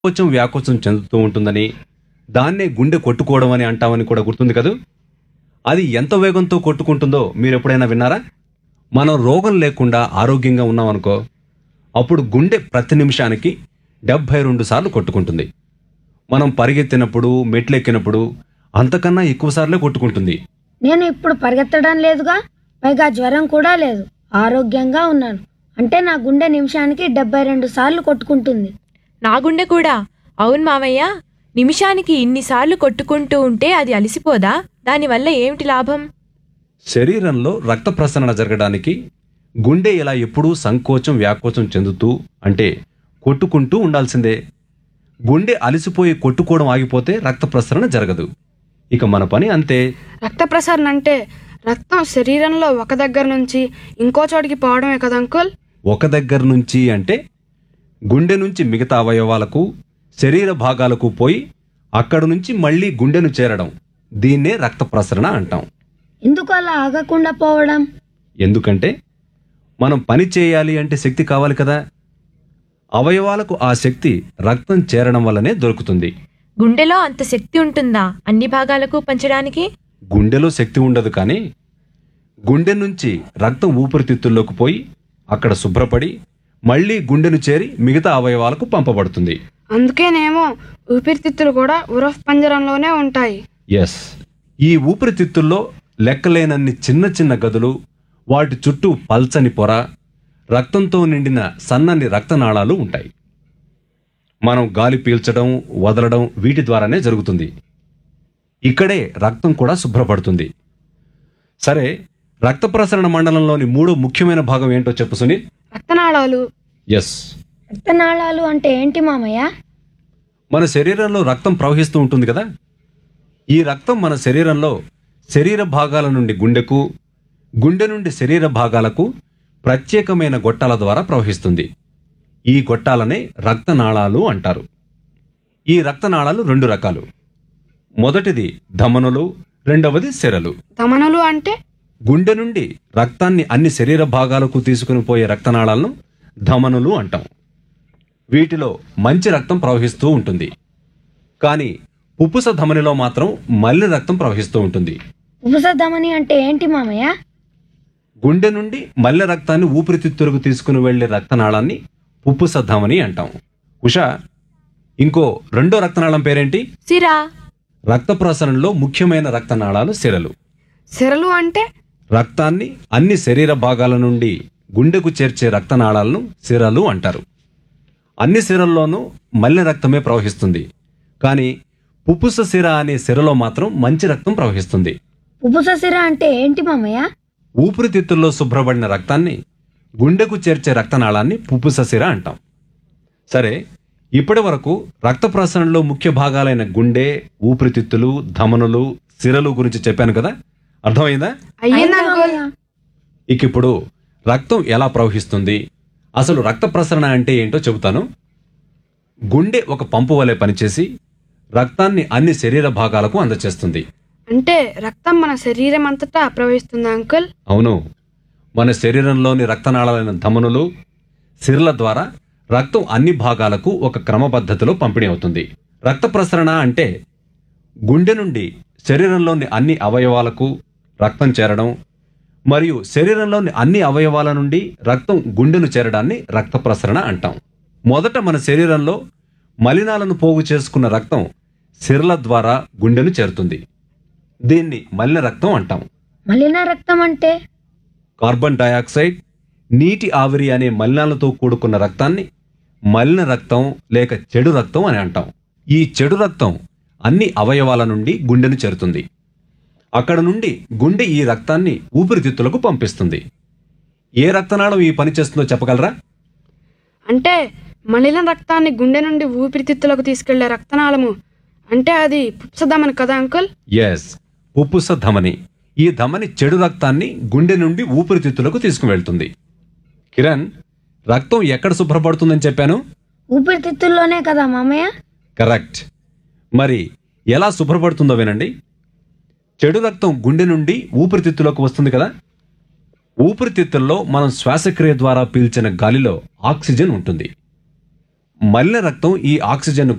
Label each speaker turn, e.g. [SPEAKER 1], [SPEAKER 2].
[SPEAKER 1] కొంచెం వ్యాకోచం చెందుతూ ఉంటుందని దాన్నే గుండె కొట్టుకోవడం అని అంటామని కూడా గుర్తుంది కదూ అది ఎంత వేగంతో కొట్టుకుంటుందో మీరు ఎప్పుడైనా విన్నారా మనం రోగం లేకుండా ఆరోగ్యంగా ఉన్నామనుకో అప్పుడు గుండె ప్రతి నిమిషానికి డెబ్భై రెండు సార్లు కొట్టుకుంటుంది మనం పరిగెత్తినప్పుడు మెట్లెక్కినప్పుడు అంతకన్నా ఎక్కువ సార్లే కొట్టుకుంటుంది
[SPEAKER 2] నేను ఇప్పుడు పరిగెత్తడం లేదుగా పైగా జ్వరం కూడా లేదు ఆరోగ్యంగా ఉన్నాను అంటే నా గుండె నిమిషానికి డెబ్బై రెండు సార్లు కొట్టుకుంటుంది
[SPEAKER 3] నా గుండె కూడా అవును మావయ్య నిమిషానికి ఇన్నిసార్లు కొట్టుకుంటూ ఉంటే అది అలసిపోదా దానివల్ల ఏమిటి లాభం
[SPEAKER 1] శరీరంలో రక్త ప్రసరణ జరగడానికి గుండె ఇలా ఎప్పుడూ సంకోచం వ్యాకోచం చెందుతూ అంటే కొట్టుకుంటూ ఉండాల్సిందే గుండె అలసిపోయి కొట్టుకోవడం ఆగిపోతే రక్త ప్రసరణ జరగదు ఇక మన పని అంతే
[SPEAKER 4] రక్త ప్రసరణ అంటే రక్తం శరీరంలో ఒక దగ్గర నుంచి ఇంకో చోటికి పోవడమే కదా అంకుల్
[SPEAKER 1] ఒక దగ్గర నుంచి అంటే గుండె నుంచి మిగతా అవయవాలకు శరీర భాగాలకు పోయి అక్కడి నుంచి మళ్ళీ గుండెను చేరడం దీన్నే రక్త ప్రసరణ అంటాం
[SPEAKER 2] ఎందుకు అలా ఆగకుండా పోవడం
[SPEAKER 1] ఎందుకంటే మనం పని చేయాలి అంటే శక్తి కావాలి కదా అవయవాలకు ఆ శక్తి రక్తం చేరడం వల్లనే దొరుకుతుంది
[SPEAKER 3] గుండెలో అంత శక్తి ఉంటుందా అన్ని భాగాలకు పంచడానికి
[SPEAKER 1] గుండెలో శక్తి ఉండదు కానీ గుండె నుంచి రక్తం ఊపిరితిత్తుల్లోకి పోయి అక్కడ శుభ్రపడి మళ్ళీ గుండెను చేరి మిగతా అవయవాలకు పంపబడుతుంది
[SPEAKER 4] అందుకేనేమో ఊపిరితిత్తులు కూడా ఉరఫ్ పంజరంలోనే ఉంటాయి
[SPEAKER 1] ఎస్ ఈ ఊపిరితిత్తుల్లో లెక్కలేనన్ని చిన్న చిన్న గదులు వాటి చుట్టూ పల్చని పొర రక్తంతో నిండిన సన్నని రక్తనాళాలు ఉంటాయి మనం గాలి పీల్చడం వదలడం వీటి ద్వారానే జరుగుతుంది ఇక్కడే రక్తం కూడా శుభ్రపడుతుంది సరే రక్త ప్రసరణ మండలంలోని మూడో ముఖ్యమైన భాగం ఏంటో చెప్పు సునీల్
[SPEAKER 4] రక్తనాళాలు
[SPEAKER 1] ఎస్
[SPEAKER 2] రక్తనాళాలు అంటే ఏంటి మామయ్య
[SPEAKER 1] మన శరీరంలో రక్తం ప్రవహిస్తూ ఉంటుంది కదా ఈ రక్తం మన శరీరంలో శరీర భాగాల నుండి గుండెకు గుండె నుండి శరీర భాగాలకు ప్రత్యేకమైన గొట్టాల ద్వారా ప్రవహిస్తుంది ఈ గొట్టాలనే రక్తనాళాలు అంటారు ఈ రక్తనాళాలు రెండు రకాలు మొదటిది ధమనులు రెండవది సెరలు
[SPEAKER 4] ధమనులు అంటే
[SPEAKER 1] గుండె నుండి రక్తాన్ని అన్ని శరీర భాగాలకు తీసుకుని పోయే రక్తనాళాలను ధమనులు అంటాం వీటిలో మంచి రక్తం ప్రవహిస్తూ ఉంటుంది కానీ పుప్పుస ధమనిలో మాత్రం మల్లి రక్తం ప్రవహిస్తూ ఉంటుంది
[SPEAKER 2] ఉపసధమని అంటే ఏంటి మామయ్య
[SPEAKER 1] గుండె నుండి మల్లె రక్తాన్ని ఊపిరితిత్తులకు తీసుకుని వెళ్లే రక్తనాళాన్ని పుప్పుస ధమని అంటాం ఉషా ఇంకో రెండో రక్తనాళం పేరేంటి
[SPEAKER 3] సిరా
[SPEAKER 1] రక్త ప్రసరణలో ముఖ్యమైన రక్తనాళాలు సిరలు
[SPEAKER 4] సిరలు అంటే
[SPEAKER 1] రక్తాన్ని అన్ని శరీర భాగాల నుండి గుండెకు చేర్చే రక్తనాళాలను సిరలు అంటారు అన్ని సిరల్లోనూ మల్లె రక్తమే ప్రవహిస్తుంది కానీ పుప్పుస సిర అనే సిరలో మాత్రం మంచి రక్తం ప్రవహిస్తుంది
[SPEAKER 2] ఉపససిర అంటే ఏంటి మామయ్య
[SPEAKER 1] ఊపిరితిత్తుల్లో శుభ్రపడిన రక్తాన్ని గుండెకు చేర్చే రక్తనాళాన్ని పుప్పుస సిర అంటాం సరే ఇప్పటి వరకు రక్త ప్రసరణలో ముఖ్య భాగాలైన గుండె ఊపిరితిత్తులు ధమనులు సిరలు గురించి చెప్పాను కదా అర్థమైందా
[SPEAKER 4] అయ్యింది అంకుల్
[SPEAKER 2] మామయ్య.
[SPEAKER 1] ఇక ఇప్పుడు రక్తం ఎలా ప్రవహిస్తుంది అసలు రక్త ప్రసరణ అంటే ఏంటో చెబుతాను గుండె ఒక పంపు వలె పనిచేసి రక్తాన్ని అన్ని శరీర భాగాలకు అందచేస్తుంది
[SPEAKER 4] అంటే రక్తం మన శరీరం అంతటా ప్రవహిస్తుంది అంకుల్
[SPEAKER 1] అవును మన శరీరంలోని రక్తనాళాలైన ధమనులు సిరల ద్వారా రక్తం అన్ని భాగాలకు ఒక క్రమపద్ధతిలో పంపిణీ అవుతుంది రక్త ప్రసరణ అంటే గుండె నుండి శరీరంలోని అన్ని అవయవాలకు రక్తం చేరడం మరియు శరీరంలోని అన్ని అవయవాల నుండి రక్తం గుండెను చేరడాన్ని రక్త ప్రసరణ అంటాం మొదట మన శరీరంలో మలినాలను పోగు చేసుకున్న రక్తం సిరల ద్వారా గుండెను చేరుతుంది దీన్ని మలిన రక్తం అంటాం
[SPEAKER 2] మలిన రక్తం అంటే
[SPEAKER 1] కార్బన్ డయాక్సైడ్ నీటి ఆవిరి అనే మలినాలతో కూడుకున్న రక్తాన్ని మలిన రక్తం లేక చెడు రక్తం అని అంటాం ఈ చెడు రక్తం అన్ని అవయవాల నుండి గుండెను చేరుతుంది అక్కడ నుండి గుండె ఈ రక్తాన్ని ఊపిరితిత్తులకు పంపిస్తుంది ఏ రక్తనాళం ఈ పని చేస్తుందో చెప్పగలరా
[SPEAKER 4] అంటే మలిన రక్తాన్ని గుండె నుండి ఊపిరితిత్తులకు తీసుకెళ్లే రక్తనాళము అంటే అది పుప్సధమని కదా అంకుల్
[SPEAKER 1] ఎస్ పుప్పుస ధమని ఈ ధమని చెడు రక్తాన్ని గుండె నుండి ఊపిరితిత్తులకు తీసుకువెళ్తుంది కిరణ్ రక్తం ఎక్కడ శుభ్రపడుతుందని చెప్పాను
[SPEAKER 2] ఊపిరితిత్తుల్లోనే కదా మామయ్య
[SPEAKER 1] కరెక్ట్ మరి ఎలా శుభ్రపడుతుందో వినండి చెడు రక్తం గుండె నుండి ఊపిరితిత్తులోకి వస్తుంది కదా ఊపిరితిత్తుల్లో మనం శ్వాసక్రియ ద్వారా పీల్చిన గాలిలో ఆక్సిజన్ ఉంటుంది మలిన రక్తం ఈ ఆక్సిజన్ను